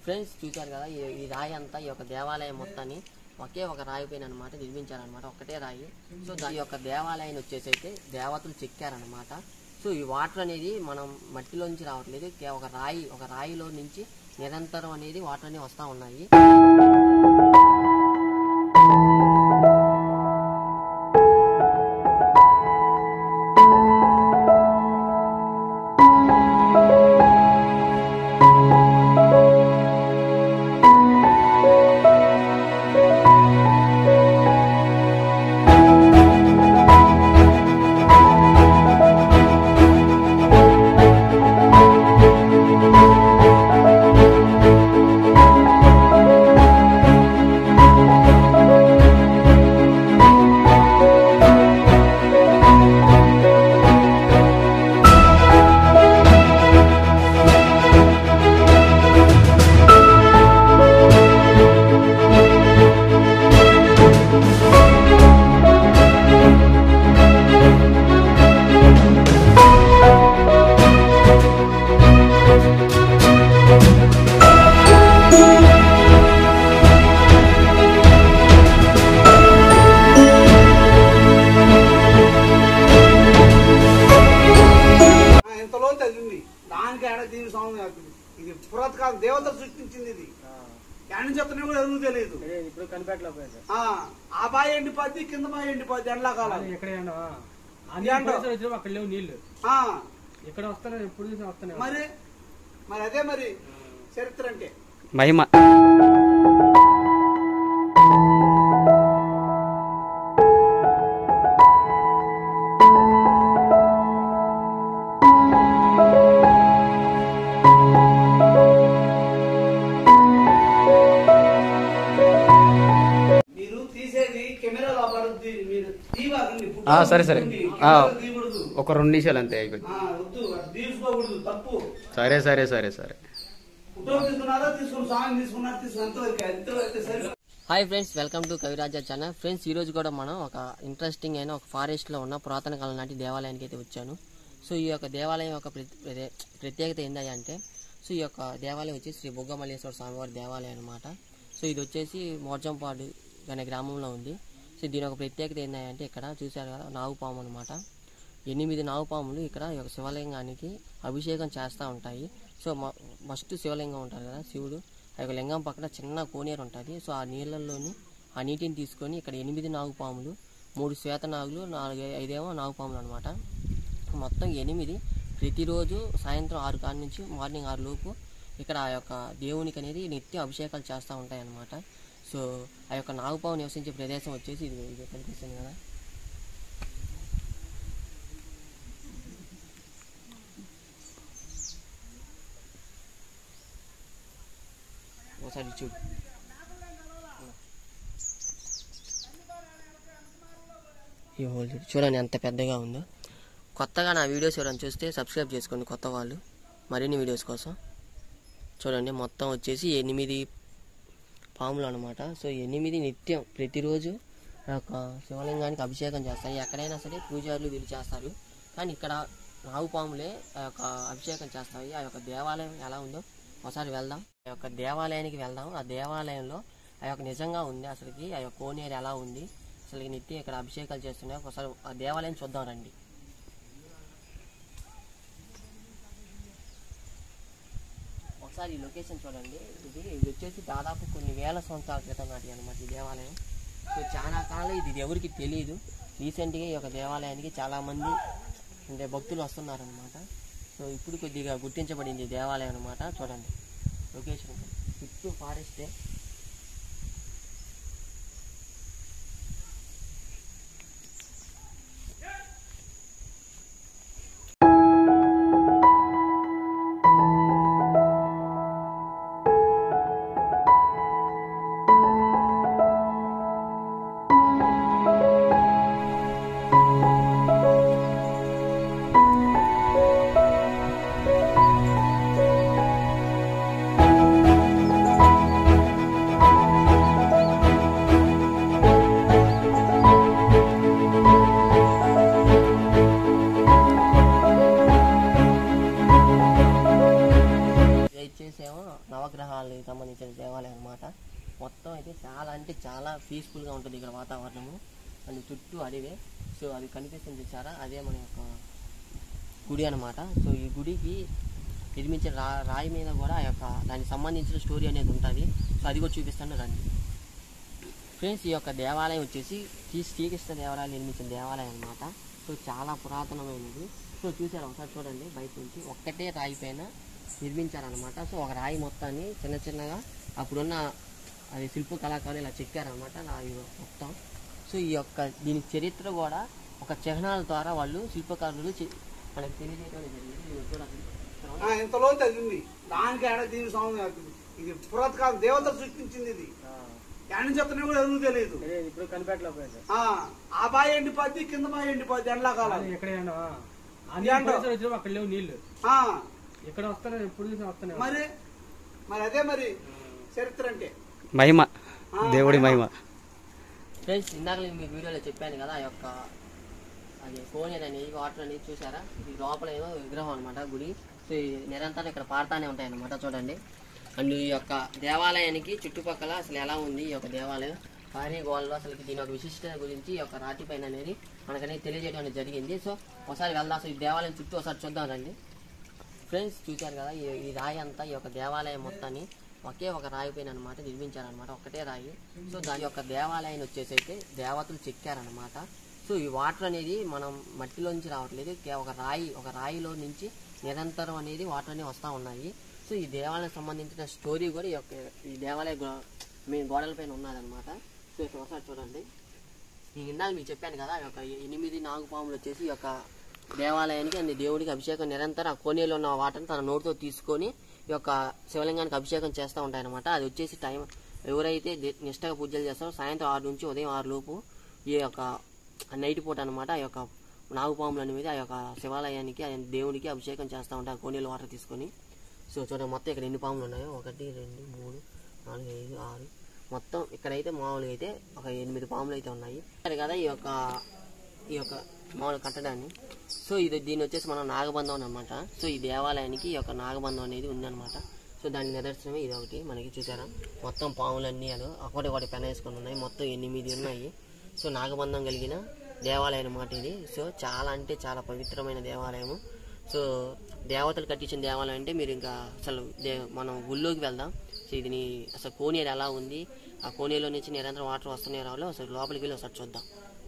Friends చూశారు కదా ఈ ఈ రాయి అంతా ఈ యొక్క దేవాలయం మొత్తాన్ని ఒకే ఒక రాయి పైన అనమాట నిర్మించారనమాట ఒకటే రాయి సో దా- ఈ యొక్క దేవాలయాన్ని వచ్చేసి అయితే దేవతలు చెక్కారనమాట సో ఈ వాటర్ అనేది మనం మట్టిలో నుంచి రావట్లేదు కే- ఒక రాయి ఒక రాయిలో నుంచి నిరంతరం అనేది వాటర్ అనేవి వస్తూ ఉన్నాయి ఆ, ఇంతలో తగ్గింది దానికి ఏడ దీని స్వామి ఇది పురాతకాల దేవత సృష్టించింది ఇది ఎడ నుంచి వస్తున్నా కూడా ఎవరు తెలియదు ఇప్పుడు కనిపెట్టలో పోయింది ఆ, ఆ బాయ్ ఎండిపోద్ది కింద బాయ్ ఎండిపోద్ది ఎండాకాలం ఎక్కడ ఎండ ఎండ. వచ్చినప్పుడు అక్కడ లేవు నీళ్లు ఆ, ఇక్కడ వస్తానే ఎప్పుడు చూసినా వస్తానే మరి మరి అదే మరి చరిత్ర అంటే మహిమ మీరు తీసేది కెమెరాలో పడుద్ది మీరు తీవాకండి ఆ, సరే, సరే. ఆ. తీయకూడదు ఒక రెండు నిమిషాలు అంతే అయిపోయింది ఆ, వద్దు అటు తీసుకోకూడదు తప్పు సరే సరే సరే సరే ఫోటో తీసుకున్నారా తీసుకుని సాంగ్ తీసుకున్నారా తీసుకుని అంతవరకు అంతవరకు సరే hi friends welcome to Kaviraja channel friends ఈ రోజు కూడా మనం ఒక ఇంట్రెస్టింగ్ అయిన ఒక ఫారెస్ట్ లో ఉన్న పురాతన కాలం నాటి దేవాలయానికి అయితే వచ్చాను సో ఈ యొక్క దేవాలయం యొక్క ప్రతి- ప్రతి- ప్రత్యేకత ఏంటంటే సో ఈ యొక్క దేవాలయం వచ్చి శ్రీ బొగ్గమల్లేశ్వర స్వామివారి దేవాలయం అనమాట సో ఇది వచ్చేసి మోర్జంపాడు అనే గ్రామంలో ఉంది సో దీని ఒక ప్రత్యేకత ఏంటంటే ఇక్కడ చూశారు కదా నాగు పాము అనమాట ఎనిమిది నాగు పాములు ఇక్కడ ఈ యొక్క శివలింగానికి అభిషేకం చేస్తూ ఉంటాయి సో మ- ఫస్ట్ శివలింగం ఉంటారు కదా శివుడు ఆ యొక్క లింగం పక్కన చిన్న కోనేరు ఉంటుంది సో ఆ నీళ్ళల్లోని ఆ నీటిని తీసుకొని ఇక్కడ ఎనిమిది నాగు పాములు మూడు శ్వేత నాగులు నాలుగు ఐదేమో నాగు పాములు అనమాట మొత్తం ఎనిమిది ప్రతిరోజు సాయంత్రం ఆరు కాడి నుంచి మార్నింగ్ ఆరు లోపు ఇక్కడ ఆ యొక్క దేవునికి అనేది నిత్య అభిషేకాలు చేస్తూ ఉంటాయి అన్నమాట సో ఆ యొక్క నాగుపాము నివసించే ప్రదేశం వచ్చేసి ఇది ఇది కనిపిస్తుంది కదా ఒకసారి చూడు ఈ హోల్ చూడు. చూడండి ఎంత పెద్దగా ఉందో కొత్తగా నా వీడియోస్ ఎవరైనా చూస్తే సబ్స్క్రైబ్ చేసుకోండి కొత్త వాళ్ళు మరిన్ని వీడియోస్ కోసం చూడండి మొత్తం వచ్చేసి ఎనిమిది పాములు అనమాట సో ఎనిమిది నిత్యం ప్రతిరోజు ఆ యొక్క శివలింగానికి అభిషేకం చేస్తారు ఎక్కడైనా సరే పూజారులు వీళ్ళు చేస్తారు కానీ ఇక్కడ నాగు పాములే ఆ యొక్క అభిషేకం చేస్తాయి ఆ యొక్క దేవాలయం ఎలా ఉందో ఒకసారి వెళ్దాం ఆ యొక్క దేవాలయానికి వెళ్దాం ఆ దేవాలయంలో ఆ యొక్క నిజంగా ఉంది అసలుకి ఆ యొక్క కోనేరు ఎలా ఉంది అసలు నిత్యం ఇక్కడ అభిషేకాలు చేస్తున్నాయి ఒకసారి ఆ దేవాలయం చూద్దాం రండి ఒకసారి ఈ లొకేషన్ చూడండి ఇది ఇది వచ్చేసి దాదాపు కొన్ని వేల సంవత్సరాల క్రితం నాటి అనమాట ఈ దేవాలయం సో చాలా కాలం ఇది ఎవరికి తెలియదు రీసెంట్గా ఈ యొక్క దేవాలయానికి చాలా మంది అంటే భక్తులు వస్తున్నారనమాట సో ఇప్పుడు కొద్దిగా గుర్తించబడింది ఈ దేవాలయం అనమాట చూడండి లొకేషన్ చుట్టూ ఫారెస్టే వాళ్ళకి సంబంధించిన దేవాలయం అన్నమాట మొత్తం అయితే చాలా అంటే చాలా పీస్ఫుల్గా ఉంటుంది ఇక్కడ వాతావరణము అండ్ చుట్టూ అడివే సో అది కనిపిస్తుంది చూసారా అదే మన యొక్క గుడి అన్నమాట సో ఈ గుడికి నిర్మించిన రా రాయి మీద కూడా ఆ యొక్క దానికి సంబంధించిన స్టోరీ అనేది ఉంటుంది సో అది కూడా చూపిస్తాను రండి ఫ్రెండ్స్ ఈ యొక్క దేవాలయం వచ్చేసి శ్రీ శ్రీకృష్ణ దేవరాయలు నిర్మించిన దేవాలయం అన్నమాట సో చాలా పురాతనమైనది సో చూసారు ఒకసారి చూడండి బయట నుంచి ఒక్కటే రాయి పైన నిర్మించారనమాట సో ఒక రాయి మొత్తాన్ని చిన్న చిన్నగా అప్పుడున్న అది శిల్ప కళాకారులు ఇలా చెక్కారనమాట రాయి మొత్తం సో ఈ యొక్క దీని చరిత్ర కూడా ఒక చిహ్నాల ద్వారా వాళ్ళు శిల్పకారులు చె- మనకు తెలియజేయడం జరిగింది ఇది చూడండి ఆ, ఇంతలో తగ్గింది దానికి ఏడ దీని స్వామి ఇది పురాతకాలం దేవత సృష్టించింది ఇది ఎక్కడి నుంచి వస్తున్నాయో కూడా ఎవరికి తెలియదు తెలియదు ఇప్పుడు కనిపెట్టలేకపోయారు సార్ ఆ, ఆ బావి ఎండిపోద్ది కింద బావి ఎండిపోద్ది ఎండాకాలం అది ఎక్కడ ఎండ అది ఎండ. వచ్చినప్పుడు అక్కడ లేవు నీళ్లు ఆ, ఇక్కడ వస్తానే ఎప్పుడు చూసినా వస్తానే మరి మరి అదే మరి చరిత్ర అంటే మహిమ ఆ, దేవుడి మహిమ ఫ్రెండ్స్ ఇందాక నేను మీకు వీడియోలో చెప్పాను కదా ఆ యొక్క అది కోనేరు అనేది వాటర్ అనేది చూసారా ఇది లోపల ఏమో విగ్రహం అనమాట గుడి సో ఈ నిరంతరం ఇక్కడ పారుతానే ఉంటాయి అనమాట చూడండి అండ్ ఈ యొక్క దేవాలయానికి చుట్టుపక్కల అసలు ఎలా ఉంది ఈ యొక్క దేవాలయం భారీ గోడలో అసలు దీని యొక్క విశిష్టత గురించి ఈ యొక్క రాతి పైన అనేది మనకనేది తెలియజేయడం అనేది జరిగింది సో ఒకసారి వెళ్దాం అసలు ఈ దేవాలయం చుట్టూ ఒకసారి చూద్దాం రండి ఫ్రెండ్స్ చూశారు కదా ఈ ఈ రాయి అంతా ఈ యొక్క దేవాలయం మొత్తాన్ని ఒకే ఒక రాయి పైన అనమాట నిర్మించారనమాట ఒకటే రాయి సో దాని యొక్క దేవాలయం వచ్చేసి అయితే దేవతలు చెక్కారనమాట సో ఈ వాటర్ అనేది మనం మట్టిలో నుంచి రావట్లేదు కే- ఒక రాయి ఒక రాయిలో నుంచి నిరంతరం అనేది వాటర్ అనేవి వస్తూ ఉన్నాయి సో ఈ దేవాలయం సంబంధించిన స్టోరీ కూడా ఈ యొక్క ఈ దేవాలయ గో- మీ గోడల పైన ఉన్నదన్నమాట సో ఇక్కడ ఒకసారి చూడండి నేను ఇందాక మీకు చెప్పాను కదా ఈ యొక్క ఎనిమిది నాగుపాములు వచ్చేసి ఈ యొక్క దేవాలయానికి అన్ని దేవుడికి అభిషేకం నిరంతరం ఆ కోనేలో ఉన్న వాటర్ని తన నోటితో తీసుకొని ఈ యొక్క శివలింగానికి అభిషేకం చేస్తూ ఉంటాయన్నమాట అది వచ్చేసి టైం ఎవరైతే ది- నిష్టగా పూజలు చేస్తారో సాయంత్రం ఆరు నుంచి ఉదయం ఆరు లోపు ఈ యొక్క నైట్ పూట అనమాట ఆ యొక్క నాగుపాములు అనేది ఆ యొక్క శివాలయానికి ఆ దేవుడికి అభిషేకం చేస్తూ ఉంటారు ఆ కోనేలో వాటర్ తీసుకొని సో చూడండి మొత్తం ఇక్కడ ఎన్ని పాములు ఉన్నాయో ఒకటి రెండు మూడు నాలుగు ఐదు ఆరు మొత్తం ఇక్కడైతే మామూలుగా అయితే ఒక ఎనిమిది పాములు అయితే ఉన్నాయి సరే కదా ఈ యొక్క ఈ యొక్క మామూలు కట్టడాన్ని సో ఇది దీని వచ్చేసి మనం నాగబంధం అనమాట సో ఈ దేవాలయానికి ఈ యొక్క నాగబంధం అనేది ఉందన్నమాట సో దానికి నిదర్శనమే ఇది ఒకటి మనకి చూసారా మొత్తం పాములన్నీ అది ఒకటి ఒకటి పెన వేసుకొని ఉన్నాయి మొత్తం ఎనిమిది ఉన్నాయి సో నాగబంధం కలిగిన దేవాలయం అన్నమాట ఇది సో చాలా అంటే చాలా పవిత్రమైన దేవాలయము సో దేవతలు కట్టించిన దేవాలయం అంటే మీరు ఇంకా అసలు దే మనం గుళ్ళోకి వెళ్దాం సో ఇది నీ- అసలు కోనేరు ఎలా ఉంది ఆ కోనేరులో నుంచి నిరంతరం వాటర్ వస్తున్నాయి రావాలో అసలు లోపలికి వెళ్ళి ఒకసారి చూద్దాం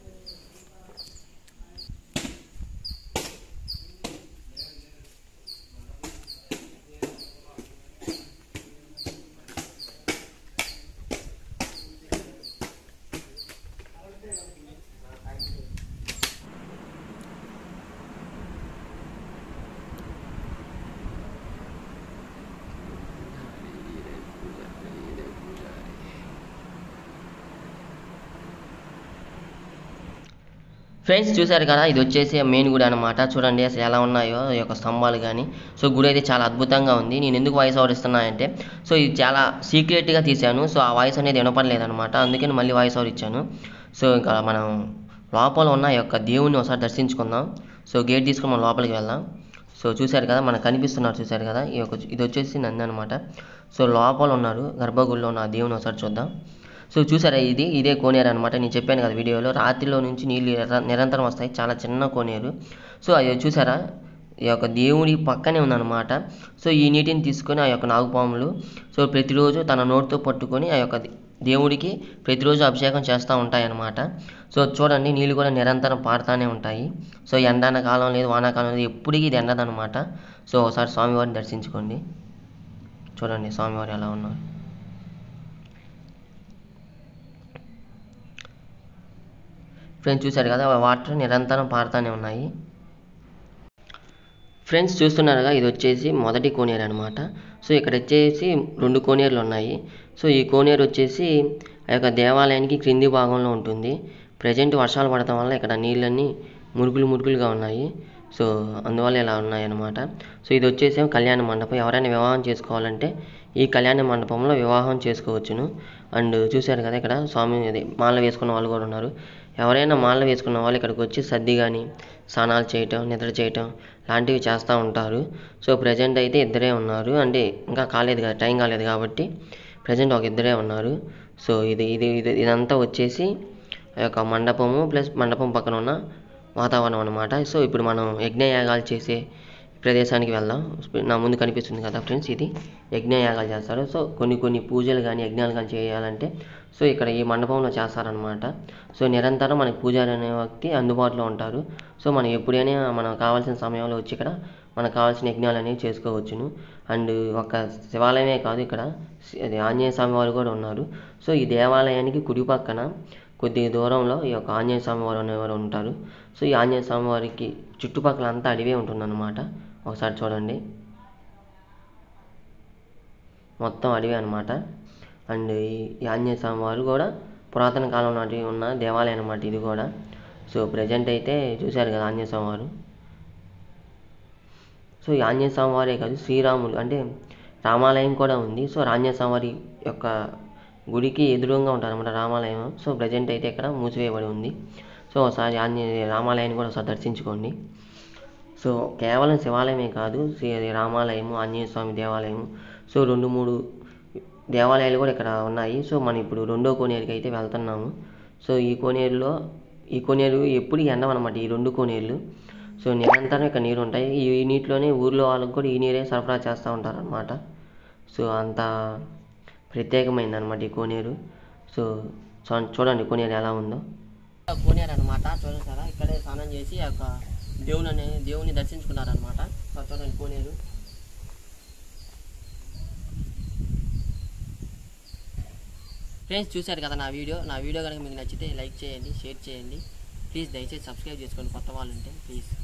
ఫ్రెండ్స్ చూశారు కదా ఇది వచ్చేసి మెయిన్ గుడి అనమాట చూడండి అసలు ఎలా ఉన్నాయో ఈ యొక్క స్తంభాలు కానీ సో గుడి అయితే చాలా అద్భుతంగా ఉంది నేను ఎందుకు వాయిస్ ఓవర్ ఇస్తున్నానంటే సో ఇది చాలా సీక్రెట్గా తీశాను సో ఆ వాయిస్ అనేది వినపడలేదు అనమాట అందుకని మళ్ళీ వాయిస్ ఓవర్ ఇచ్చాను సో ఇంకా మనం లోపల ఉన్న ఈ యొక్క దేవుని ఒకసారి దర్శించుకుందాం సో గేట్ తీసుకుని మనం లోపలికి వెళ్దాం సో చూశారు కదా మనకు కనిపిస్తున్నారు చూశారు కదా ఈ యొక్క ఇది వచ్చేసి నంది అనమాట సో లోపల ఉన్నారు గర్భగుడిలో ఉన్న ఆ దేవుని ఒకసారి చూద్దాం సో చూసారా ఇది ఇదే కోనేరు అనమాట నేను చెప్పాను కదా వీడియోలో రాత్రిలో నుంచి నీళ్ళు నిర- నిరంతరం వస్తాయి చాలా చిన్న కోనేరు సో అది చూసారా ఈ యొక్క దేవుడి పక్కనే ఉందన్నమాట సో ఈ నీటిని తీసుకొని ఆ యొక్క నాగుపాములు సో ప్రతిరోజు తన నోటితో పట్టుకొని ఆ యొక్క దే- దేవుడికి ప్రతిరోజు అభిషేకం చేస్తూ ఉంటాయన్నమాట సో చూడండి నీళ్ళు కూడా నిరంతరం పారుతూనే ఉంటాయి సో ఎండాన కాలం లేదు వానాకాలం లేదు ఎప్పటికీ ఇది ఎండదన్నమాట సో ఒకసారి స్వామివారిని దర్శించుకోండి చూడండి స్వామివారు ఎలా ఉన్నారు ఫ్రెండ్స్ చూశారు కదా వాటర్ నిరంతరం పారుతూనే ఉన్నాయి ఫ్రెండ్స్ చూస్తున్నారుగా ఇది వచ్చేసి మొదటి కోనేరు అనమాట సో ఇక్కడ వచ్చేసి రెండు కోనేరులు ఉన్నాయి సో ఈ కోనేరు వచ్చేసి ఆ యొక్క దేవాలయానికి క్రింది భాగంలో ఉంటుంది ప్రజెంట్ వర్షాలు పడటం వల్ల ఇక్కడ నీళ్ళన్నీ మురుగులు మురుగులుగా ఉన్నాయి సో అందువల్ల ఇలా ఉన్నాయి అన్నమాట సో ఇది వచ్చేసి కళ్యాణ మండపం ఎవరైనా వివాహం చేసుకోవాలంటే ఈ కళ్యాణ మండపంలో వివాహం చేసుకోవచ్చును అండ్ చూశారు కదా ఇక్కడ స్వామి అది మాల వేసుకున్న వాళ్ళు కూడా ఉన్నారు ఎవరైనా మాలలు వేసుకున్న వాళ్ళు ఇక్కడికి వచ్చి సర్ది కానీ స్నానాలు చేయటం నిద్ర చేయటం లాంటివి చేస్తూ ఉంటారు సో ప్రజెంట్ అయితే ఇద్దరే ఉన్నారు అంటే ఇంకా కాలేదు కదా టైం కాలేదు కాబట్టి ప్రజెంట్ ఒక ఇద్దరే ఉన్నారు సో ఇది ఇది ఇది ఇదంతా వచ్చేసి ఆ యొక్క మండపము ప్లస్ మండపం పక్కన ఉన్న వాతావరణం అన్నమాట సో ఇప్పుడు మనం యజ్ఞయాగాలు చేసే ప్రదేశానికి వెళ్దాం నా ముందు కనిపిస్తుంది కదా ఫ్రెండ్స్ ఇది యజ్ఞయాగాలు చేస్తారు సో కొన్ని కొన్ని పూజలు కానీ యజ్ఞాలు కానీ చేయాలంటే సో ఇక్కడ ఈ మండపంలో చేస్తారనమాట సో నిరంతరం మనకి పూజారి అనే వ్యక్తి అందుబాటులో ఉంటారు సో మనం ఎప్పుడైనా మనకు కావాల్సిన సమయంలో వచ్చి ఇక్కడ మనకు కావాల్సిన యజ్ఞాలు అనేవి చేసుకోవచ్చును అండ్ ఒక శివాలయమే కాదు ఇక్కడ సి- అది ఆంజనేయ స్వామి వారు కూడా ఉన్నారు సో ఈ దేవాలయానికి కుడి పక్కన కొద్ది దూరంలో ఈ యొక్క ఆంజనేయ స్వామి వారు అనేవారు ఉంటారు సో ఈ ఆంజనేయ స్వామి వారికి చుట్టుపక్కల అంతా అడివే ఉంటుందన్నమాట ఒకసారి చూడండి మొత్తం అడవి అనమాట అండ్ ఈ ఈ ఆంజనేయ స్వామి వారు కూడా పురాతన కాలం నాటి ఉన్న దేవాలయం అనమాట ఇది కూడా సో ప్రజెంట్ అయితే చూశారు కదా ఆంజనేయ స్వామి వారు సో ఈ ఆంజనేయ స్వామి వారే కాదు శ్రీరాములు అంటే రామాలయం కూడా ఉంది సో ఆంజనేయ స్వామి వారి యొక్క గుడికి ఎదురుగా ఉంటారన్నమాట రామాలయం సో ప్రజెంట్ అయితే ఇక్కడ మూసివేయబడి ఉంది సో ఒకసారి ఆంజనేయ రామాలయాన్ని కూడా ఒకసారి దర్శించుకోండి సో కేవలం శివాలయమే కాదు శ్రీ- అది రామాలయము ఆంజనేయ స్వామి దేవాలయము సో రెండు మూడు దేవాలయాలు కూడా ఇక్కడ ఉన్నాయి సో మనం ఇప్పుడు రెండో కోనేరుకి అయితే వెళ్తున్నాము సో ఈ కోనేరులో ఈ కోనేరు ఎప్పుడు ఎండం అనమాట ఈ రెండు కోనేరులు సో నిరంతరం ఇక్కడ నీరు ఉంటాయి ఈ ఈ నీటిలోనే ఊర్లో వాళ్ళకి కూడా ఈ నీరే సరఫరా చేస్తూ ఉంటారనమాట సో అంత ప్రత్యేకమైంది అనమాట ఈ కోనేరు సో చూ- చూడండి కోనేరు ఎలా ఉందో కోనేరు అనమాట చూడండి సార్ ఇక్కడే స్నానం చేసి ఆ యొక్క దేవుని అనే దేవుని దర్శించుకున్నారనమాట చూడండి కోనేరు ఫ్రెండ్స్ చూశారు కదా నా వీడియో నా వీడియో కనుక మీకు నచ్చితే లైక్ చేయండి షేర్ చేయండి ప్లీజ్ దయచేసి సబ్స్క్రైబ్ చేసుకోండి కొత్త వాళ్ళు ఉంటే ప్లీజ్